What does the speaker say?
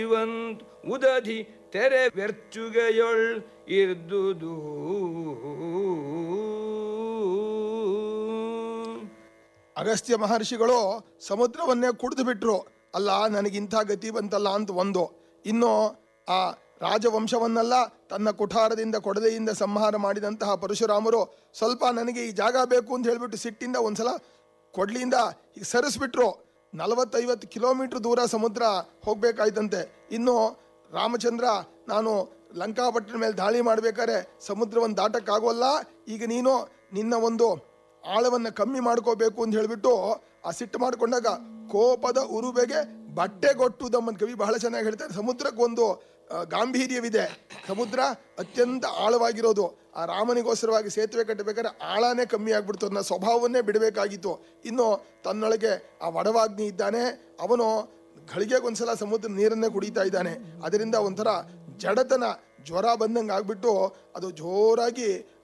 ಇವಂತ್ ಉದಧಿ ತೆರೆ ವ್ಯರ್ಚುಗೆಯೊಳ್ ಇರ್ದುದು ಅಗಸ್ತ್ಯ ಮಹರ್ಷಿಗಳು ಸಮುದ್ರವನ್ನೇ ಕುಡಿದು ಬಿಟ್ರು ಅಲ್ಲ ನನಗಿಂಥ ಗತಿ ಬಂತಲ್ಲ ಅಂತ ಒಂದು ಇನ್ನು ಆ ರಾಜವಂಶವನ್ನೆಲ್ಲ ತನ್ನ ಕುಠಾರದಿಂದ ಕೊಡದೆಯಿಂದ ಸಂಹಾರ ಮಾಡಿದಂತಹ ಪರಶುರಾಮರು ಸ್ವಲ್ಪ ನನಗೆ ಈ ಜಾಗ ಬೇಕು ಅಂತ ಹೇಳ್ಬಿಟ್ಟು ಸಿಟ್ಟಿಂದ ಒಂದ್ಸಲ ಕೊಡ್ಲಿಯಿಂದ ಈಗ ಸರಿಸ್ಬಿಟ್ರು ನಲವತ್ತೈವತ್ತು ಕಿಲೋಮೀಟರ್ ದೂರ ಸಮುದ್ರ ಹೋಗ್ಬೇಕಾಯ್ತಂತೆ ಇನ್ನು ರಾಮಚಂದ್ರ ನಾನು ಲಂಕಾಪಟ್ಟಣ ಮೇಲೆ ದಾಳಿ ಮಾಡ್ಬೇಕಾದ್ರೆ ಸಮುದ್ರವನ್ನು ದಾಟಕ್ಕಾಗೋಲ್ಲ ಈಗ ನೀನು ನಿನ್ನ ಒಂದು ಆಳವನ್ನ ಕಮ್ಮಿ ಮಾಡ್ಕೋಬೇಕು ಅಂತ ಹೇಳ್ಬಿಟ್ಟು ಆ ಸಿಟ್ಟು ಮಾಡ್ಕೊಂಡಾಗ ಕೋಪದ ಉರುಬೆಗೆ ಬಟ್ಟೆಗೊಟ್ಟುದಮ್ಮನ್ ಕವಿ ಬಹಳ ಚೆನ್ನಾಗಿ ಹೇಳ್ತಾರೆ ಸಮುದ್ರಕ್ಕೊಂದು ಆ, ಗಾಂಭೀರ್ಯವಿದೆ ಸಮುದ್ರ ಅತ್ಯಂತ ಆಳವಾಗಿರೋದು ಆ ರಾಮನಿಗೋಸ್ಕರವಾಗಿ ಸೇತುವೆ ಕಟ್ಟಬೇಕಾದ್ರೆ ಆಳನೇ ಕಮ್ಮಿ ಆಗ್ಬಿಡ್ತು ಅನ್ನೋ ಸ್ವಭಾವವನ್ನೇ ಬಿಡಬೇಕಾಗಿತ್ತು ಇನ್ನು ತನ್ನೊಳಗೆ ಆ ವಡವಾಗ್ನಿ ಇದ್ದಾನೆ ಅವನು ಘಳಿಗೆಗೊಂದ್ಸಲ ಸಮುದ್ರ ನೀರನ್ನೇ ಕುಡಿತಾ ಇದ್ದಾನೆ ಅದರಿಂದ ಒಂಥರ ಜಡತನ ಜ್ವರ ಬಂದಂಗೆ ಆಗ್ಬಿಟ್ಟು ಅದು ಜೋರಾಗಿ